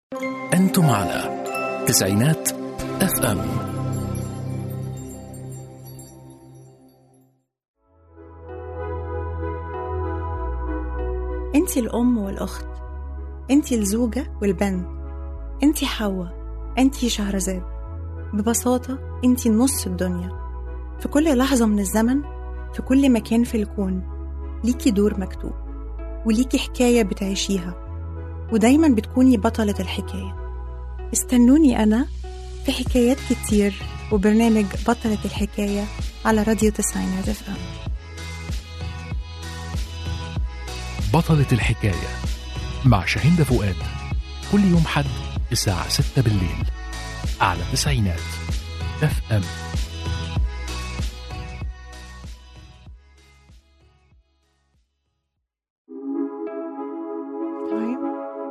أنتم على تسعينات اف ام انت الأم والأخت انت الزوجة والبنت انت حواء انت شهرزاد ببساطة انت نص الدنيا في كل لحظة من الزمن في كل مكان في الكون ليكي دور مكتوب وليكي حكاية بتعيشيها ودايما بتكوني بطلة الحكاية استنوني أنا في حكايات كتير وبرنامج بطلة الحكاية على راديو تسعينات اف ام بطلة الحكاية مع شاهين فؤاد كل يوم حد الساعة 6 بالليل على تسعينات اف ام طيب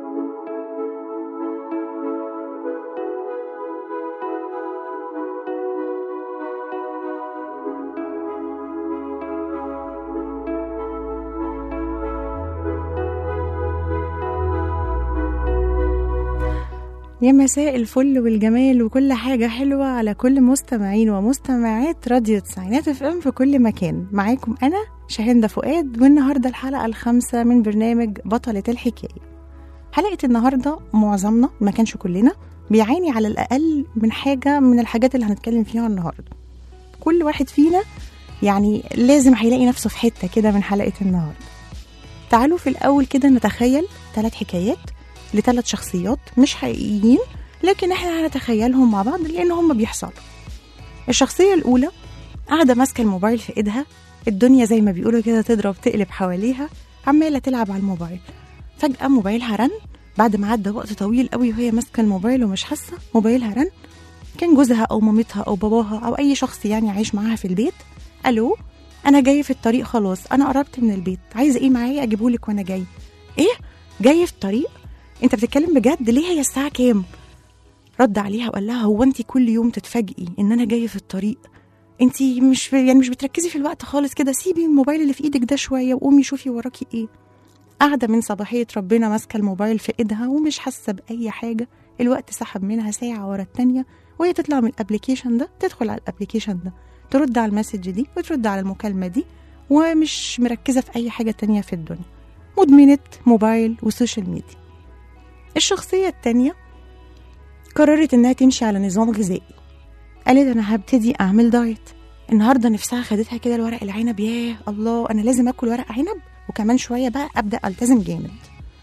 يا مساء الفل والجمال وكل حاجة حلوة على كل مستمعين ومستمعات راديو تسعينات اف ام في كل مكان معاكم أنا شاهندة فؤاد والنهاردة الحلقة الخامسة من برنامج بطلة الحكاية حلقة النهاردة معظمنا ما كانش كلنا بيعاني على الأقل من حاجة من الحاجات اللي هنتكلم فيها النهاردة كل واحد فينا يعني لازم هيلاقي نفسه في حتة كده من حلقة النهاردة تعالوا في الأول كده نتخيل ثلاث حكايات لثلاث شخصيات مش حقيقيين لكن احنا هنتخيلهم مع بعض لأن هم بيحصلوا الشخصية الأولى قاعدة ماسكة الموبايل في إيدها الدنيا زي ما بيقولوا كده تضرب تقلب حواليها عمالة تلعب على الموبايل فجأة موبايلها رن بعد ما عدى وقت طويل قوي وهي ماسكة الموبايل ومش حاسة موبايلها رن كان جوزها أو مامتها أو باباها أو أي شخص يعني عايش معاها في البيت ألو أنا جاي في الطريق خلاص أنا قربت من البيت عايزة إيه معايا أجيبهولك وأنا جاي إيه جاي في الطريق أنت بتتكلم بجد ليه هي الساعة كام رد عليها وقال لها هو أنت كل يوم تتفاجئي إن أنا جاي في الطريق انت مش يعني مش بتركزي في الوقت خالص كده سيبي الموبايل اللي في ايدك ده شويه وقومي شوفي وراكي ايه قاعده من صباحيه ربنا ماسكه الموبايل في ايدها ومش حاسه باي حاجه الوقت سحب منها ساعه ورا التانيه وهي تطلع من الابلكيشن ده تدخل على الابلكيشن ده ترد على المسج دي وترد على المكالمه دي ومش مركزه في اي حاجه تانية في الدنيا مدمنه موبايل وسوشيال ميديا الشخصيه التانيه قررت انها تمشي على نظام غذائي قالت انا هبتدي اعمل دايت النهارده نفسها خدتها كده الورق العنب ياه الله انا لازم اكل ورق عنب وكمان شويه بقى ابدا التزم جامد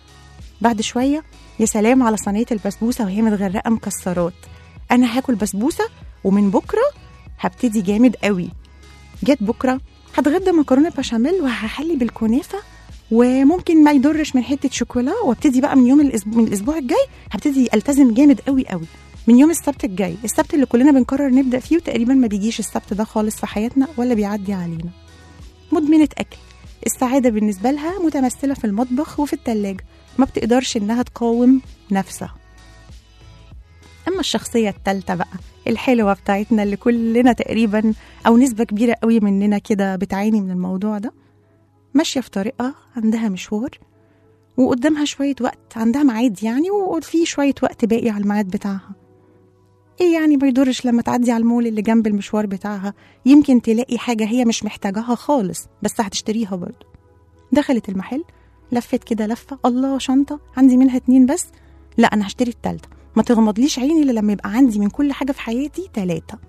بعد شويه يا سلام على صينيه البسبوسه وهي متغرقه مكسرات انا هاكل بسبوسه ومن بكره هبتدي جامد قوي جت بكره هتغدى مكرونه بشاميل وهحلي بالكنافه وممكن ما يضرش من حته شوكولا وابتدي بقى من يوم الأسبوع من الاسبوع الجاي هبتدي التزم جامد قوي قوي من يوم السبت الجاي السبت اللي كلنا بنقرر نبدا فيه وتقريبا ما بيجيش السبت ده خالص في حياتنا ولا بيعدي علينا مدمنه اكل السعاده بالنسبه لها متمثله في المطبخ وفي التلاجة ما بتقدرش انها تقاوم نفسها اما الشخصيه الثالثه بقى الحلوه بتاعتنا اللي كلنا تقريبا او نسبه كبيره قوي مننا كده بتعاني من الموضوع ده ماشيه في طريقها عندها مشوار وقدامها شويه وقت عندها ميعاد يعني وفي شويه وقت باقي على الميعاد بتاعها ايه يعني ما يضرش لما تعدي على المول اللي جنب المشوار بتاعها يمكن تلاقي حاجة هي مش محتاجاها خالص بس هتشتريها برضه دخلت المحل لفت كده لفة الله شنطة عندي منها اتنين بس لا أنا هشتري التالتة ما تغمضليش عيني إلا لما يبقى عندي من كل حاجة في حياتي تلاتة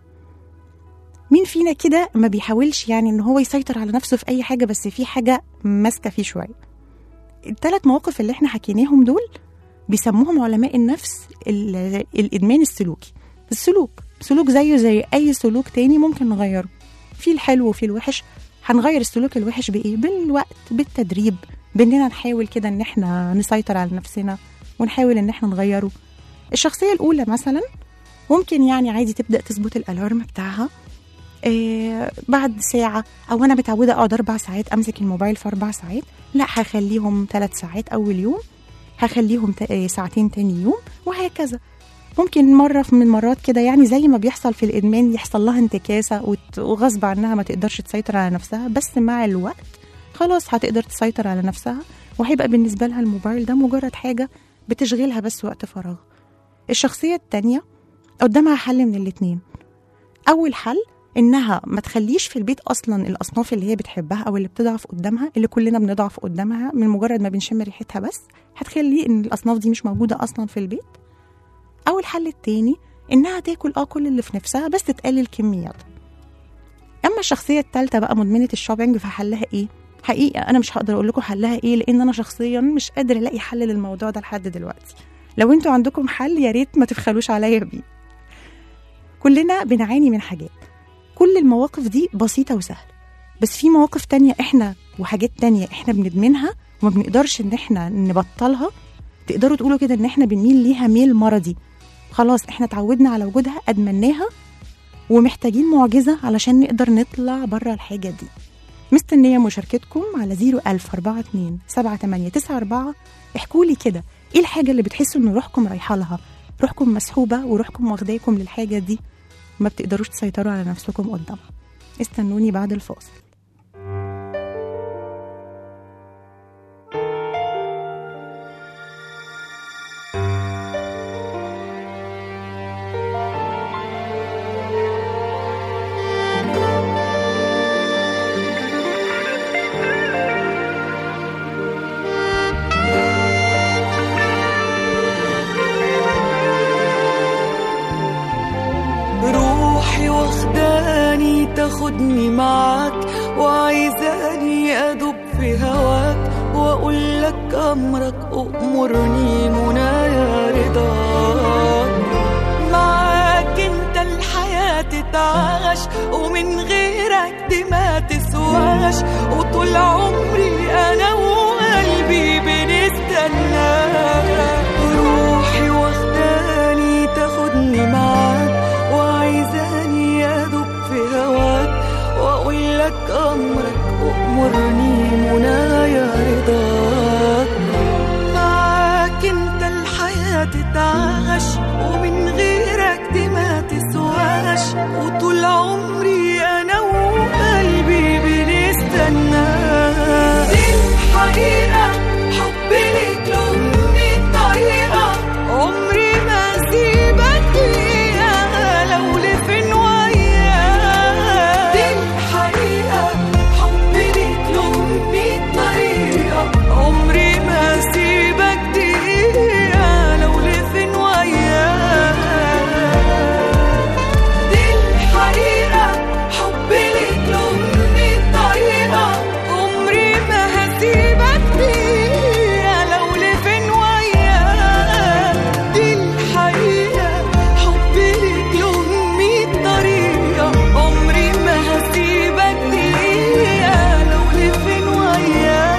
مين فينا كده ما بيحاولش يعني ان هو يسيطر على نفسه في اي حاجة بس في حاجة ماسكة فيه شوية التلات مواقف اللي احنا حكيناهم دول بيسموهم علماء النفس ال- الادمان السلوكي السلوك سلوك زيه زي اي سلوك تاني ممكن نغيره في الحلو وفي الوحش هنغير السلوك الوحش بايه بالوقت بالتدريب باننا نحاول كده ان احنا نسيطر على نفسنا ونحاول ان احنا نغيره الشخصيه الاولى مثلا ممكن يعني عادي تبدا تظبط الالارم بتاعها آه بعد ساعة أو أنا متعودة أقعد أربع ساعات أمسك الموبايل في أربع ساعات لا هخليهم ثلاث ساعات أول يوم هخليهم تا- آه، ساعتين تاني يوم وهكذا ممكن مرة من المرات كده يعني زي ما بيحصل في الإدمان يحصل لها انتكاسة وت- وغصب عنها ما تقدرش تسيطر على نفسها بس مع الوقت خلاص هتقدر تسيطر على نفسها وهيبقى بالنسبة لها الموبايل ده مجرد حاجة بتشغلها بس وقت فراغ الشخصية التانية قدامها حل من الاتنين أول حل إنها ما تخليش في البيت أصلا الأصناف اللي هي بتحبها أو اللي بتضعف قدامها اللي كلنا بنضعف قدامها من مجرد ما بنشم ريحتها بس هتخلي إن الأصناف دي مش موجودة أصلا في البيت أو الحل التاني إنها تاكل اه كل اللي في نفسها بس تقلل كميات أما الشخصية التالتة بقى مدمنة الشوبينج فحلها إيه؟ حقيقة أنا مش هقدر أقول لكم حلها إيه لأن أنا شخصيا مش قادرة ألاقي حل للموضوع ده لحد دلوقتي لو انتوا عندكم حل يا ريت ما تبخلوش عليا بيه كلنا بنعاني من حاجات كل المواقف دي بسيطة وسهلة بس في مواقف تانية احنا وحاجات تانية احنا بندمنها وما بنقدرش ان احنا نبطلها تقدروا تقولوا كده ان احنا بنميل ليها ميل مرضي خلاص احنا اتعودنا على وجودها ادمناها ومحتاجين معجزة علشان نقدر نطلع بره الحاجة دي مستنية مشاركتكم على 01042 7894 احكوا لي كده ايه الحاجة اللي بتحسوا ان روحكم رايحة لها روحكم مسحوبة وروحكم واخداكم للحاجة دي ما بتقدروش تسيطروا على نفسكم قدامها استنوني بعد الفاصل روحي واخداني تاخدني معاك وعايزاني ادوب في هواك واقول لك امرك امرني منايا رضاك معاك انت الحياة تتعاش ومن غيرك دي ما تسواش وطول عمري انا وقلبي بنستناك روحي واخداني تاخدني معاك وعايزاني ادوب في هواك واقول لك امرك وامرني منايا رضاك معاك انت الحياة تتعاش ومن غيرك دي ما تسواش وطول عمري انا وقلبي بنستناك دي الحقيقة حبي ليك له مية طريقة عمري ما سيبك فيها لو لفين وياك دي الحقيقة حبي ليك له مية طريقة عمري ما سيبك دقيقة لو لفين وياك دي الحقيقة حبي ليك له مية طريقة عمري ما هسيبك فيها لو لفين وياك دي الحقيقة حبي ليك له مية طريقة عمري ما هسيبك فيها لو لفين وياك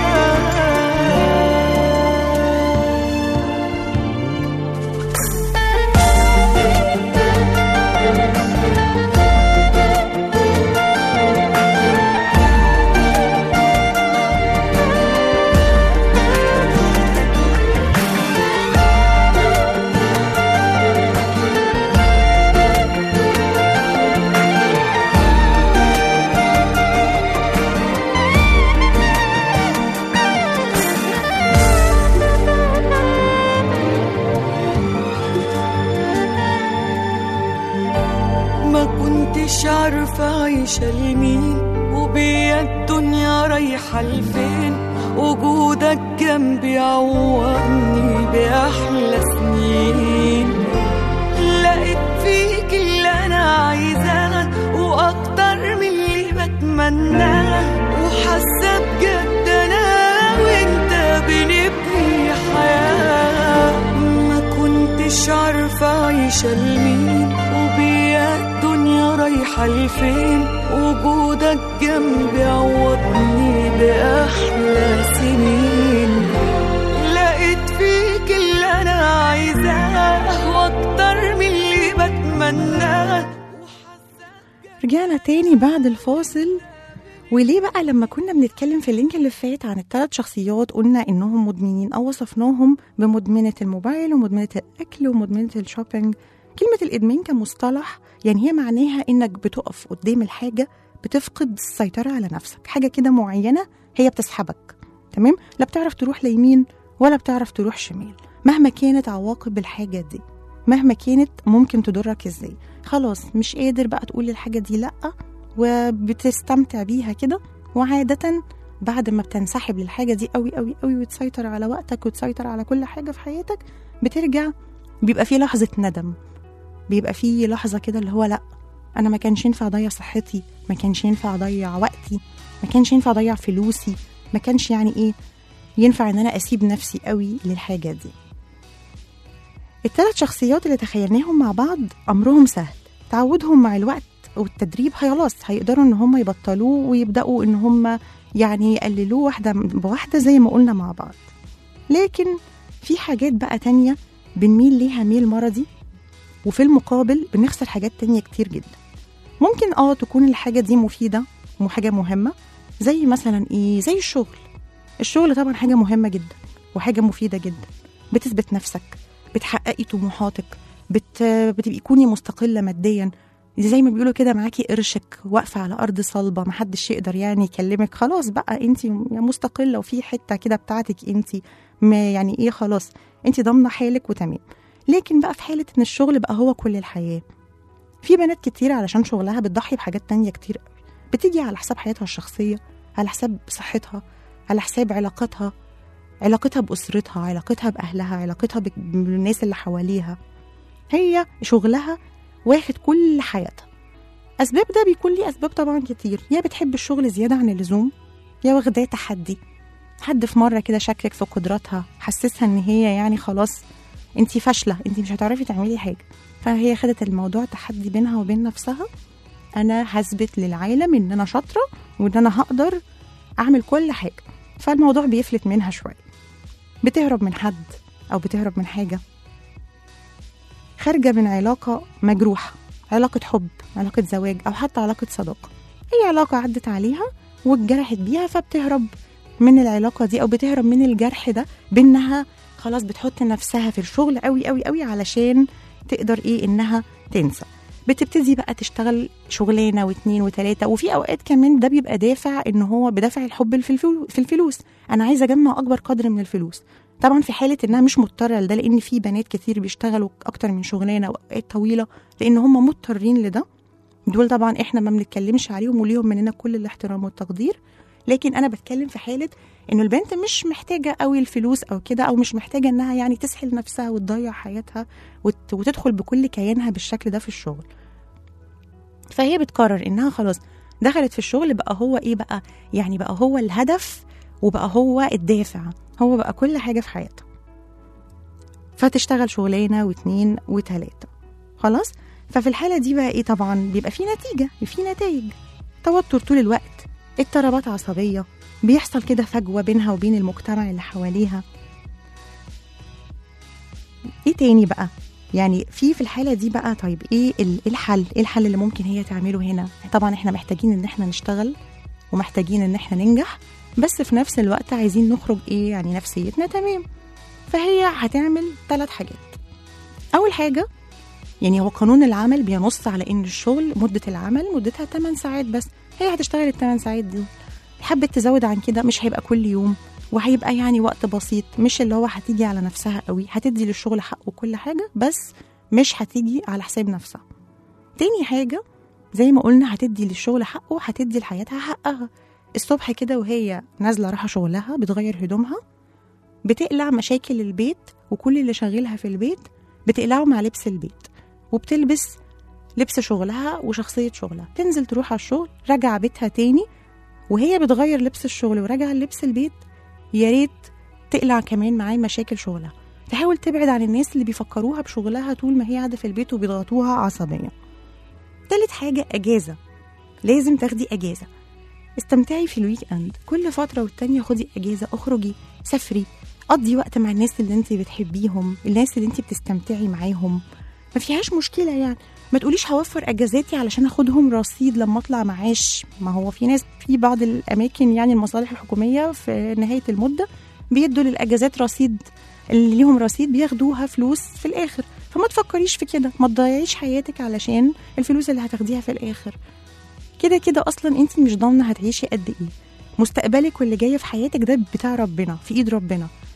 ما كنتش عارفة عايشة لمين وبيا الدنيا رايحة لفين وجودك جنبي عوضني بأحلى سنين لقيت فيك اللي أنا عايزاه وأكتر من اللي بتمناه وحاسة بجد أنا وأنت بنبني حياة ما كنتش عارفة عايشة لمين وبيا الدنيا رايحة لفين وجودك جنبي عوضني بأحلى سنين لقيت فيك اللي أنا عايزاه وأكتر من اللي بتمناه رجعنا تاني بعد الفاصل وليه بقى لما كنا بنتكلم في اللينك اللي فات عن الثلاث شخصيات قلنا انهم مدمنين او وصفناهم بمدمنه الموبايل ومدمنه الاكل ومدمنه الشوبينج كلمه الادمان كمصطلح يعني هي معناها انك بتقف قدام الحاجه بتفقد السيطره على نفسك حاجه كده معينه هي بتسحبك تمام لا بتعرف تروح ليمين ولا بتعرف تروح شمال مهما كانت عواقب الحاجة دي مهما كانت ممكن تضرك ازاي خلاص مش قادر بقى تقول الحاجة دي لأ وبتستمتع بيها كده وعادة بعد ما بتنسحب للحاجة دي قوي قوي قوي وتسيطر على وقتك وتسيطر على كل حاجة في حياتك بترجع بيبقى في لحظة ندم بيبقى في لحظة كده اللي هو لأ أنا ما كانش ينفع أضيع صحتي ما كانش ينفع أضيع وقتي ما كانش ينفع أضيع فلوسي ما كانش يعني إيه ينفع إن أنا أسيب نفسي قوي للحاجة دي الثلاث شخصيات اللي تخيلناهم مع بعض أمرهم سهل تعودهم مع الوقت والتدريب خلاص هيقدروا إن هم يبطلوه ويبدأوا إن هم يعني يقللوه واحدة بواحدة زي ما قلنا مع بعض لكن في حاجات بقى تانية بنميل ليها ميل مرضي وفي المقابل بنخسر حاجات تانية كتير جدا ممكن اه تكون الحاجة دي مفيدة وحاجة مهمة زي مثلا ايه زي الشغل الشغل طبعا حاجة مهمة جدا وحاجة مفيدة جدا بتثبت نفسك بتحققي طموحاتك بت... بتبقي كوني مستقلة ماديا زي ما بيقولوا كده معاكي قرشك واقفة على أرض صلبة محدش يقدر يعني يكلمك خلاص بقى انت مستقلة وفي حتة كده بتاعتك انت ما يعني ايه خلاص انت ضامنة حالك وتمام لكن بقى في حالة ان الشغل بقى هو كل الحياة في بنات كتير علشان شغلها بتضحي بحاجات تانية كتير قوي بتيجي على حساب حياتها الشخصية على حساب صحتها على حساب علاقاتها علاقتها بأسرتها علاقتها بأهلها علاقتها بك- بالناس اللي حواليها هي شغلها واخد كل حياتها أسباب ده بيكون ليه أسباب طبعا كتير يا بتحب الشغل زيادة عن اللزوم يا واخداه تحدي حد في مرة كده شكك في قدراتها حسسها إن هي يعني خلاص انت فاشلة انت مش هتعرفي تعملي حاجة فهي خدت الموضوع تحدي بينها وبين نفسها أنا هثبت للعالم إن أنا شاطرة وإن أنا هقدر أعمل كل حاجة فالموضوع بيفلت منها شوية بتهرب من حد أو بتهرب من حاجة خارجة من علاقة مجروحة علاقة حب علاقة زواج أو حتى علاقة صداقة أي علاقة عدت عليها واتجرحت بيها فبتهرب من العلاقة دي أو بتهرب من الجرح ده بإنها خلاص بتحط نفسها في الشغل قوي قوي قوي علشان تقدر إيه إنها تنسى بتبتدي بقى تشتغل شغلانه واثنين وثلاثه وفي اوقات كمان ده بيبقى دافع ان هو بدافع الحب في الفلو- في الفلوس انا عايزه اجمع اكبر قدر من الفلوس طبعا في حاله انها مش مضطره لده لان في بنات كتير بيشتغلوا اكتر من شغلانه واوقات طويله لان هم مضطرين لده دول طبعا احنا ما بنتكلمش عليهم وليهم مننا كل الاحترام والتقدير لكن انا بتكلم في حاله انه البنت مش محتاجه قوي الفلوس او كده او مش محتاجه انها يعني تسحل نفسها وتضيع حياتها وت- وتدخل بكل كيانها بالشكل ده في الشغل فهي بتقرر انها خلاص دخلت في الشغل بقى هو ايه بقى يعني بقى هو الهدف وبقى هو الدافع هو بقى كل حاجه في حياتها فتشتغل شغلانه واتنين وتلاته خلاص ففي الحاله دي بقى ايه طبعا بيبقى في نتيجه في نتائج توتر طول الوقت اضطرابات عصبيه بيحصل كده فجوه بينها وبين المجتمع اللي حواليها ايه تاني بقى يعني في في الحاله دي بقى طيب ايه ال- إيه الحل ايه الحل اللي ممكن هي تعمله هنا طبعا احنا محتاجين ان احنا نشتغل ومحتاجين ان احنا ننجح بس في نفس الوقت عايزين نخرج ايه يعني نفسيتنا تمام فهي هتعمل ثلاث حاجات اول حاجه يعني هو قانون العمل بينص على ان الشغل مده العمل مدتها 8 ساعات بس هي هتشتغل الثمان ساعات دي حبت تزود عن كده مش هيبقى كل يوم وهيبقى يعني وقت بسيط مش اللي هو هتيجي على نفسها قوي هتدي للشغل حقه وكل حاجه بس مش هتيجي على حساب نفسها تاني حاجه زي ما قلنا هتدي للشغل حقه هتدي لحياتها حقها الصبح كده وهي نازله رايحه شغلها بتغير هدومها بتقلع مشاكل البيت وكل اللي شاغلها في البيت بتقلعه مع لبس البيت وبتلبس لبس شغلها وشخصية شغلها تنزل تروح على الشغل راجعة بيتها تاني وهي بتغير لبس الشغل وراجعة لبس البيت يا ريت تقلع كمان معاه مشاكل شغلها تحاول تبعد عن الناس اللي بيفكروها بشغلها طول ما هي قاعدة في البيت وبيضغطوها عصبيا تالت حاجة أجازة لازم تاخدي أجازة استمتعي في الويك اند كل فترة والتانية خدي أجازة اخرجي سافري قضي وقت مع الناس اللي انت بتحبيهم الناس اللي انت بتستمتعي معاهم ما فيهاش مشكلة يعني ما تقوليش هوفر اجازاتي علشان اخدهم رصيد لما اطلع معاش ما هو في ناس في بعض الاماكن يعني المصالح الحكوميه في نهايه المده بيدوا للاجازات رصيد اللي ليهم رصيد بياخدوها فلوس في الاخر فما تفكريش في كده ما تضيعيش حياتك علشان الفلوس اللي هتاخديها في الاخر كده كده اصلا انت مش ضامنه هتعيشي قد ايه مستقبلك واللي جايه في حياتك ده بتاع ربنا في ايد ربنا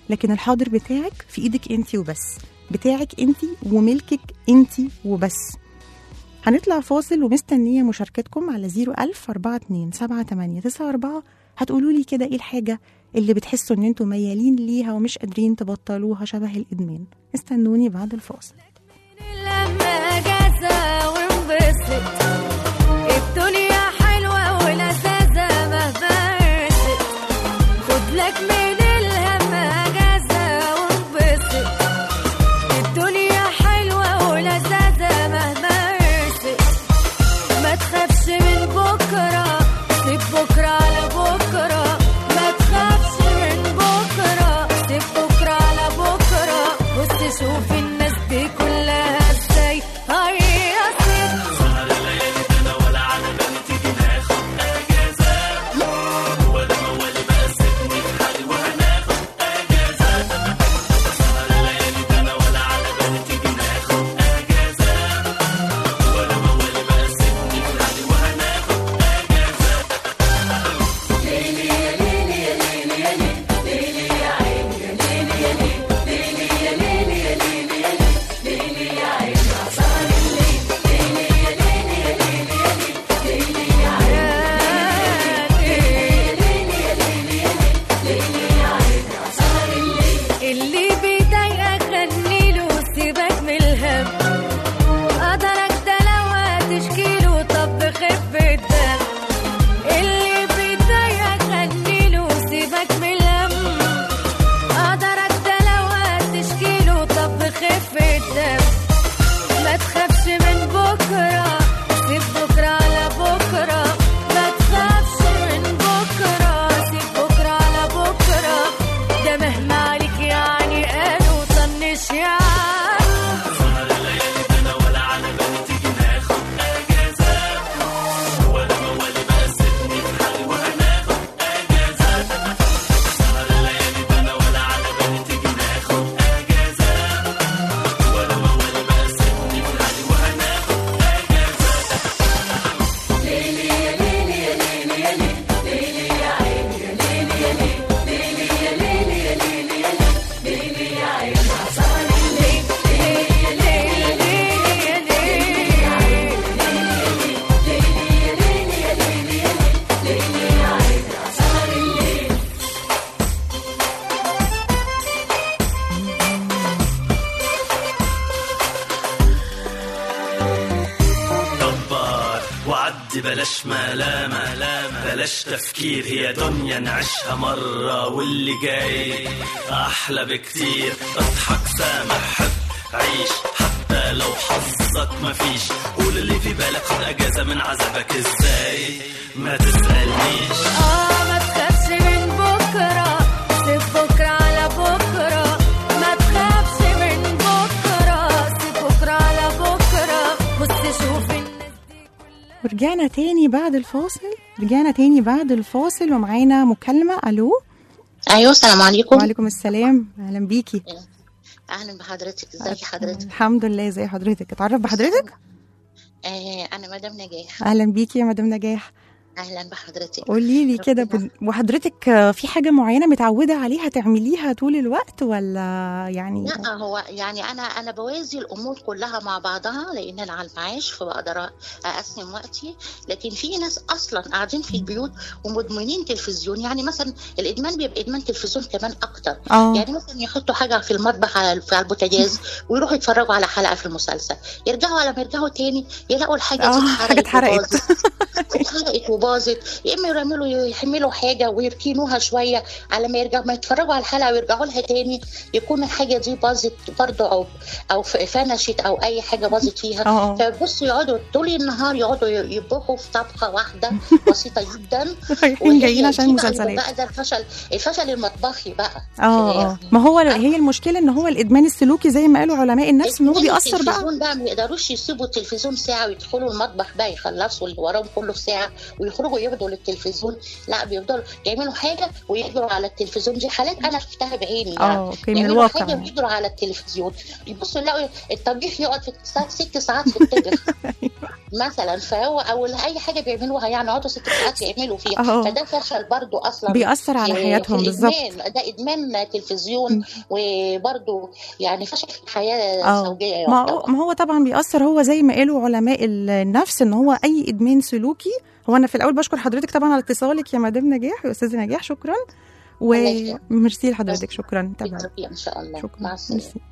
لكن الحاضر بتاعك في ايدك انت وبس بتاعك انت وملكك انت وبس هنطلع فاصل ومستنية مشاركتكم على 01000 42 78 94 هتقولوا لي كده ايه الحاجة اللي بتحسوا ان انتوا ميالين ليها ومش قادرين تبطلوها شبه الادمان استنوني بعد الفاصل لما جازة وانبسط الدنيا حلوة ولذاذة مهما رست خد لك من الهم جازة وانبسط الدنيا حلوة ولذاذة مهما رست ما تخافش من بكرة سيب بكرة على بكرة ما تخافش من بكرة سيب بكرة على بكرة بص شوف الناس دي كلها ازاي هيصت اللي بيضايقك غنيله سيبك من الهم قدرك ده لو هتشكيله طب خف الدم اللي بيضايقك غنيله سيبك من الهم قدرك ده لو هتشكيله طب خف الدم ما تخافش من بكرة سيب بكرة على بكرة ما تخافش من بكرة سيب بكرة على بكرة ده مهما عليك يعني قالوا طنش يعني كبر وعدي بلاش ملامة بلاش تفكير هي دنيا نعيشها مرة واللي جاي أحلى بكتير اضحك سامح حب عيش حتى لو حظك مفيش قول اللي في بالك خد أجازة من عذابك ازاي ما تسألنيش اه ما تخافش من بكرة سيب بكرة على بكرة ما تخافش من بكرة سيب بكرة على بكرة بص شوف الناس دي كلها ورجعنا تاني بعد الفاصل رجعنا تاني بعد الفاصل ومعانا مكالمة ألو ايوه السلام عليكم وعليكم السلام أهلا بيكي اهلا بحضرتك ازيك حضرتك الحمد لله زي حضرتك اتعرف بحضرتك آه انا مدام نجاح أهلا بيكي يا مدام نجاح اهلا بحضرتك قولي لي كده ربنا- بن- وحضرتك آه، في حاجة معينة متعودة عليها تعمليها طول الوقت ولا يعني لا هو يعني انا انا بوازي الامور كلها مع بعضها لان انا على المعاش فبقدر اقسم وقتي لكن في ناس اصلا قاعدين في البيوت ومدمنين تلفزيون يعني مثلا الادمان بيبقى ادمان تلفزيون كمان اكتر اه يعني مثلا يحطوا حاجه في المطبخ على على البوتاجاز ويروحوا يتفرجوا على حلقه في المسلسل يرجعوا على ما يرجعوا تاني يلاقوا الحاجه اه دي حاجة اتحرقت وباظت. اتحرقت وباظت يا اما يعملوا يحملوا حاجه ويركنوها شويه على ما يرجعوا ما يتفرجوا على الحلقه ويرجعوا لها تاني يكون الحاجه دي باظت برضه او او ف- فنشت او اي حاجه باظت فيها اه فبصوا يقعدوا طول النهار يقعدوا يطبخوا في طبخه واحده بسيطه جدا رايحين وهي جايين عشان دي بقى- مسلسلات بقى ده الفشل الفشل المطبخي بقى اه اه ما هو هي المشكلة ان هو الادمان السلوكي زي ما قالوا علماء النفس ان هو الاتنين بيأثر بقى التلفزيون بقى ما يقدروش يسيبوا التلفزيون ساعه ويدخلوا المطبخ بقى يخلصوا اللي وراهم كله في ساعه بيخرجوا يقعدوا للتلفزيون لا بيفضلوا يعملوا حاجه ويقعدوا على التلفزيون دي حالات انا شفتها بعيني يعني اه اوكي من يعملوا الواقع حاجه يعني. ويقعدوا على التلفزيون يبصوا يلاقوا الطبيخ يقعد في ساعة ست ساعات في الطبخ مثلا فهو او اي حاجه بيعملوها يعني يقعدوا ست ساعات يعملوا فيها اه. فده فشل برضو اصلا بيأثر على في- حياتهم في بالظبط الإدمان. ده ادمان تلفزيون وبرضو يعني فشل في الحياه اه الزوجيه ما يعتبر. هو ما هو طبعا بيأثر هو زي ما قالوا علماء النفس ان هو اي ادمان سلوكي هو انا في الاول بشكر حضرتك طبعا على اتصالك يا مدام نجاح يا استاذه نجاح شكرا الله يسلمك. وميرسي لحضرتك شكرا تمام بالتوفيق ان شاء الله شكرا مع السلامه ميرسي.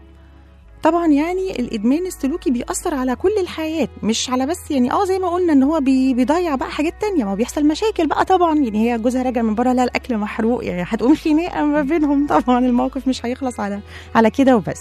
طبعا يعني الادمان السلوكي بيأثر على كل الحياة مش على بس يعني اه زي ما قلنا ان هو بي بيضيع بقى حاجات تانية ما هو بيحصل مشاكل بقى طبعا يعني هي جوزها راجع من بره لا الاكل محروق يعني هتقوم خناقه ما بينهم طبعا الموقف مش هيخلص على على كده وبس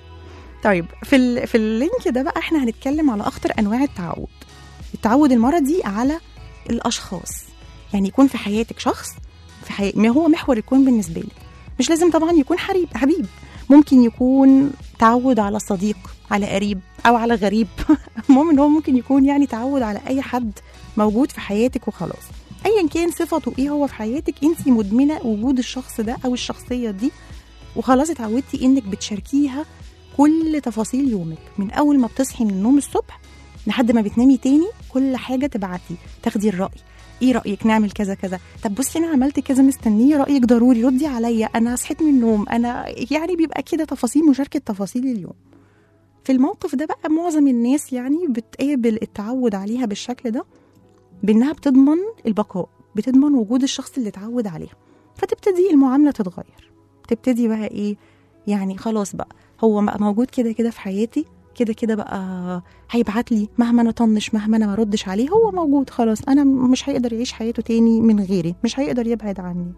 طيب في ال... في اللينك ده بقى احنا هنتكلم على اخطر انواع التعود التعود المرضي على الاشخاص يعني يكون في حياتك شخص في حي... ما هو محور الكون بالنسبه لك مش لازم طبعا يكون حبيب حبيب ممكن يكون تعود على صديق على قريب او على غريب المهم ان هو ممكن يكون يعني تعود على اي حد موجود في حياتك وخلاص ايا كان صفته ايه هو في حياتك انت مدمنه وجود الشخص ده او الشخصيه دي وخلاص اتعودتي انك بتشاركيها كل تفاصيل يومك من اول ما بتصحي من النوم الصبح لحد ما بتنامي تاني كل حاجه تبعتي تاخدي الراي ايه رايك نعمل كذا كذا طب بصي انا عملت كذا مستنيه رايك ضروري ردي عليا انا صحيت من النوم انا يعني بيبقى كده تفاصيل مشاركه تفاصيل اليوم في الموقف ده بقى معظم الناس يعني بتقابل التعود عليها بالشكل ده بانها بتضمن البقاء بتضمن وجود الشخص اللي اتعود عليها فتبتدي المعامله تتغير تبتدي بقى ايه يعني خلاص بقى هو بقى موجود كده كده في حياتي كده كده بقى هيبعت لي مهما انا طنش مهما انا ما ردش عليه هو موجود خلاص انا مش هيقدر يعيش حياته تاني من غيري مش هيقدر يبعد عني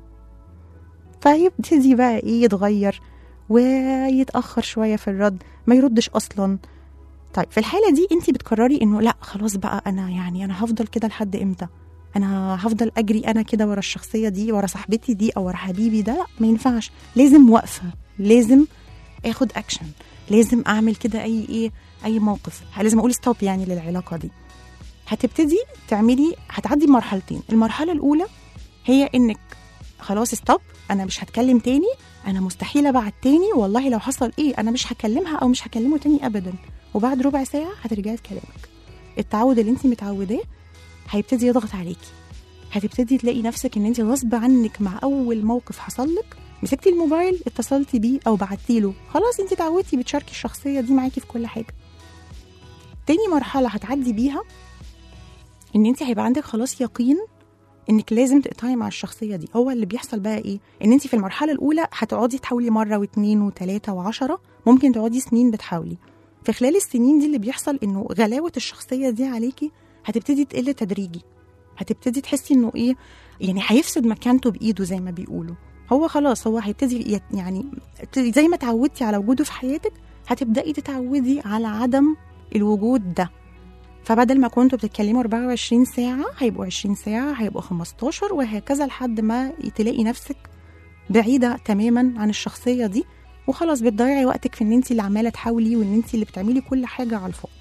فيبتدي بقى ايه يتغير ويتاخر شويه في الرد ما يردش اصلا طيب في الحاله دي انت بتقرري انه لا خلاص بقى انا يعني انا هفضل كده لحد امتى انا هفضل اجري انا كده ورا الشخصيه دي ورا صاحبتي دي او ورا حبيبي ده لا ما ينفعش لازم وقفه لازم اخد اكشن لازم اعمل كده اي ايه اي موقف لازم اقول ستوب يعني للعلاقه دي هتبتدي تعملي هتعدي بمرحلتين المرحله الاولى هي انك خلاص ستوب انا مش هتكلم تاني انا مستحيل ابعت تاني والله لو حصل ايه انا مش هكلمها او مش هكلمه تاني ابدا وبعد ربع ساعه هترجعي تكلمك التعود اللي انت متعوداه هيبتدي يضغط عليكي هتبتدي تلاقي نفسك ان انت غصب عنك مع اول موقف حصل لك مسكتي الموبايل اتصلتي بيه او بعتي له خلاص انت اتعودتي بتشاركي الشخصيه دي معاكي في كل حاجه تاني مرحله هتعدي بيها ان انت هيبقى عندك خلاص يقين انك لازم تقطعي مع الشخصيه دي هو اللي بيحصل بقى ايه ان انت في المرحله الاولى هتقعدي تحاولي مره واثنين وثلاثه وعشرة ممكن تقعدي سنين بتحاولي في خلال السنين دي اللي بيحصل انه غلاوه الشخصيه دي عليكي هتبتدي تقل تدريجي هتبتدي تحسي انه ايه يعني هيفسد مكانته بايده زي ما بيقولوا هو خلاص هو هيبتدي يت- يعني زي ما اتعودتي على وجوده في حياتك هتبداي تتعودي على عدم الوجود ده فبدل ما كنتوا بتتكلموا 24 ساعة هيبقوا 20 ساعة هيبقوا 15 وهكذا لحد ما تلاقي نفسك بعيدة تماما عن الشخصية دي وخلاص بتضيعي وقتك في ان انت اللي عمالة تحاولي وان انت اللي بتعملي كل حاجة على الفاضي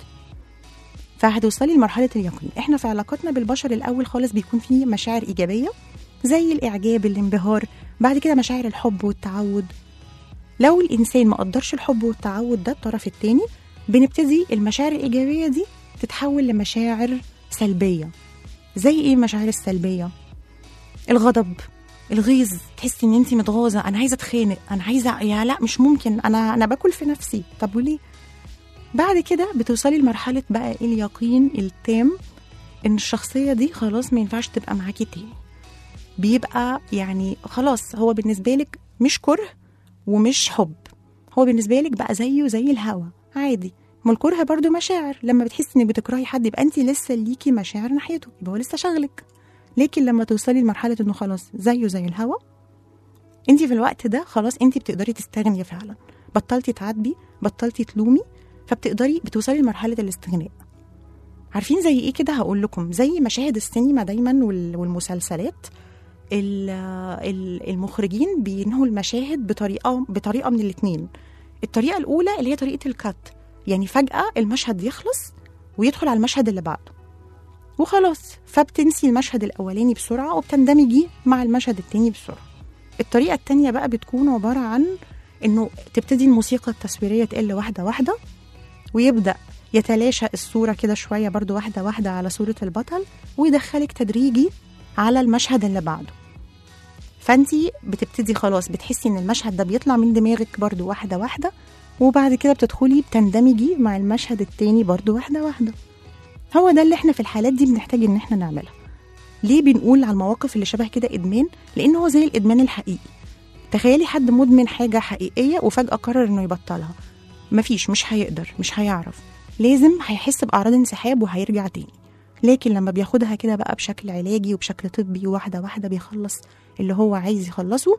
فهتوصلي لمرحلة اليقين احنا في علاقاتنا بالبشر الأول خالص بيكون في مشاعر إيجابية زي الإعجاب الانبهار بعد كده مشاعر الحب والتعود لو الإنسان ما قدرش الحب والتعود ده الطرف التاني بنبتدي المشاعر الإيجابية دي تتحول لمشاعر سلبية زي ايه المشاعر السلبية الغضب الغيظ تحسي ان انت متغاظه انا عايزه اتخانق انا عايزه يا لا مش ممكن انا انا باكل في نفسي طب وليه بعد كده بتوصلي لمرحله بقى اليقين التام ان الشخصيه دي خلاص ما ينفعش تبقى معاكي تاني بيبقى يعني خلاص هو بالنسبه لك مش كره ومش حب هو بالنسبه لك بقى زيه زي الهوا عادي ما الكره برضو مشاعر لما بتحسي انك بتكرهي حد يبقى انت لسه ليكي مشاعر ناحيته يبقى هو لسه شغلك لكن لما توصلي لمرحله انه خلاص زيه زي الهوا انت في الوقت ده خلاص انت بتقدري تستغني فعلا بطلتي تعاتبي بطلتي تلومي فبتقدري بتوصلي لمرحله الاستغناء عارفين زي ايه كده هقول لكم زي مشاهد السينما دايما وال- والمسلسلات ال- ال- المخرجين بينهوا المشاهد بطريقه بطريقه من الاثنين الطريقه الاولى اللي هي طريقه الكات يعني فجاه المشهد يخلص ويدخل على المشهد اللي بعده وخلاص فبتنسي المشهد الاولاني بسرعه وبتندمجي مع المشهد التاني بسرعه الطريقه التانيه بقى بتكون عباره عن انه تبتدي الموسيقى التصويريه تقل واحده واحده ويبدا يتلاشى الصوره كده شويه برضو واحده واحده على صوره البطل ويدخلك تدريجي على المشهد اللي بعده فانتي بتبتدي خلاص بتحسي ان المشهد ده بيطلع من دماغك برضو واحده واحده وبعد كده بتدخلي بتندمجي مع المشهد التاني برضو واحده واحده هو ده اللي احنا في الحالات دي بنحتاج ان احنا نعملها ليه بنقول على المواقف اللي شبه كده ادمان لان هو زي الادمان الحقيقي تخيلي حد مدمن حاجه حقيقيه وفجاه قرر انه يبطلها مفيش مش هيقدر مش هيعرف لازم هيحس باعراض انسحاب وهيرجع تاني لكن لما بياخدها كده بقى بشكل علاجي وبشكل طبي واحده واحده بيخلص اللي هو عايز يخلصه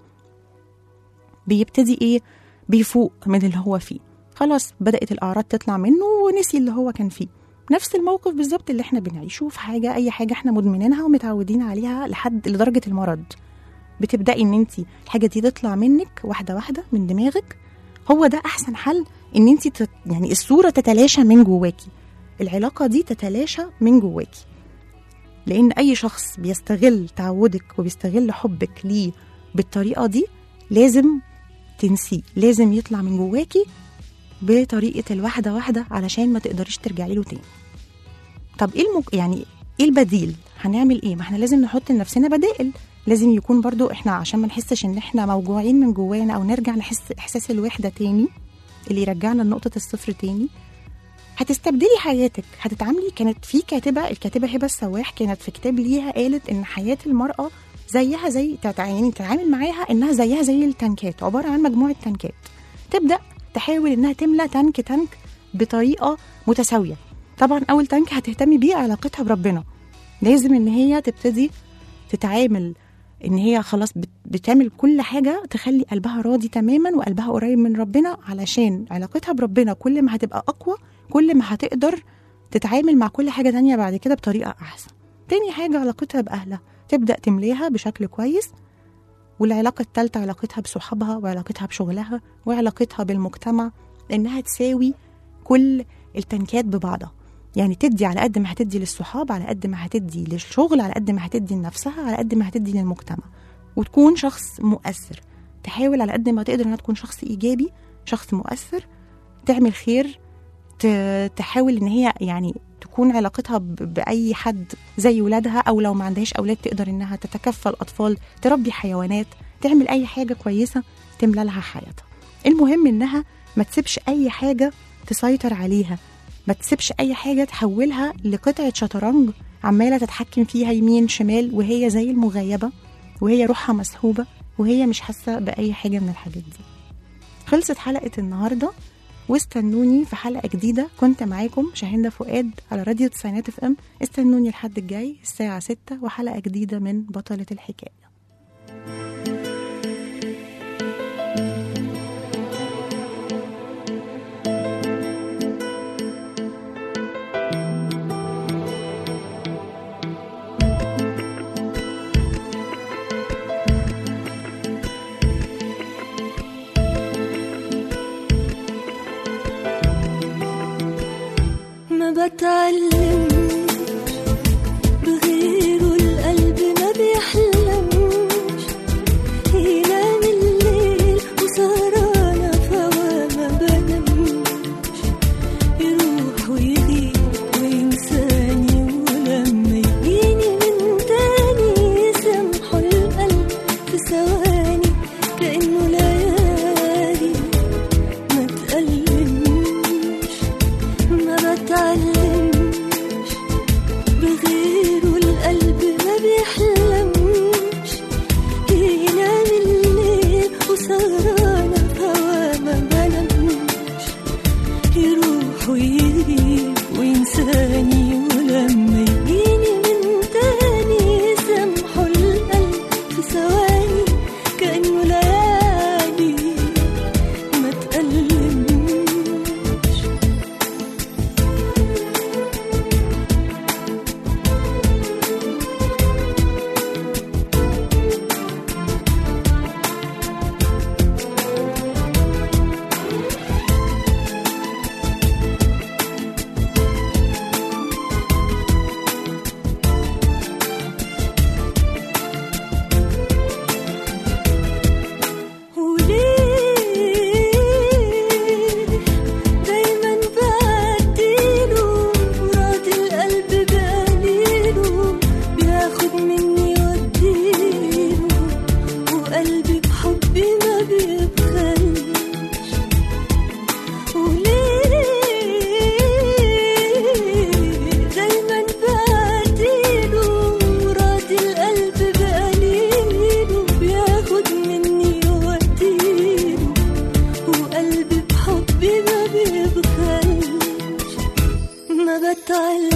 بيبتدي ايه بيفوق من اللي هو فيه خلاص بدأت الأعراض تطلع منه ونسي اللي هو كان فيه نفس الموقف بالظبط اللي احنا بنعيشه في حاجة أي حاجة احنا مدمنينها ومتعودين عليها لحد لدرجة المرض بتبدأي ان انت الحاجة دي تطلع منك واحدة واحدة من دماغك هو ده أحسن حل ان انت تت... يعني الصورة تتلاشى من جواكي العلاقة دي تتلاشى من جواكي لأن أي شخص بيستغل تعودك وبيستغل حبك ليه بالطريقة دي لازم تنسيه لازم يطلع من جواكي بطريقة الواحدة واحدة علشان ما تقدريش ترجعي له تاني طب ايه المك... يعني ايه البديل هنعمل ايه ما احنا لازم نحط لنفسنا بدائل لازم يكون برضو احنا عشان ما نحسش ان احنا موجوعين من جوانا او نرجع نحس احساس الوحدة تاني اللي يرجعنا لنقطة الصفر تاني هتستبدلي حياتك هتتعاملي كانت في كاتبة الكاتبة هبة السواح كانت في كتاب ليها قالت ان حياة المرأة زيها زي تتع- يعني تتعامل معاها انها زيها زي التنكات عبارة عن مجموعة تنكات تبدأ تحاول انها تملى تانك تانك بطريقة متساوية طبعا اول تانك هتهتمي بيه علاقتها بربنا لازم ان هي تبتدي تتعامل ان هي خلاص بت- بتعمل كل حاجه تخلي قلبها راضي تماما وقلبها قريب من ربنا علشان علاقتها بربنا كل ما هتبقى اقوى كل ما هتقدر تتعامل مع كل حاجه تانية بعد كده بطريقه احسن تاني حاجه علاقتها باهلها تبدا تمليها بشكل كويس والعلاقه الثالثه علاقتها بصحابها وعلاقتها بشغلها وعلاقتها بالمجتمع انها تساوي كل التنكات ببعضها يعني تدي على قد ما هتدي للصحاب على قد ما هتدي للشغل على قد ما هتدي لنفسها على قد ما هتدي للمجتمع وتكون شخص مؤثر تحاول على قد ما تقدر انها تكون شخص ايجابي شخص مؤثر تعمل خير ت- تحاول ان هي يعني تكون علاقتها ب- باي حد زي ولادها او لو ما عندهاش اولاد تقدر انها تتكفل اطفال تربي حيوانات تعمل اي حاجه كويسه تملى لها حياتها المهم انها ما تسيبش اي حاجه تسيطر عليها ما تسيبش اي حاجه تحولها لقطعه شطرنج عماله تتحكم فيها يمين شمال وهي زي المغيبه وهي روحها مسحوبه وهي مش حاسه باي حاجه من الحاجات دي خلصت حلقه النهارده واستنوني في حلقه جديده كنت معاكم شاهندة فؤاد على راديو تسعينات اف ام استنوني الحد الجاي الساعه 6 وحلقه جديده من بطله الحكايه ما بتعلم بغيره القلب ما بيحلمش ينام الليل وسهرانة فوا ما بنامش يروح ويغيب وينساني ولما يجيني من تاني يسامحه القلب في ثواني كأنه ليالي ما تألمش ما بتعلم تقول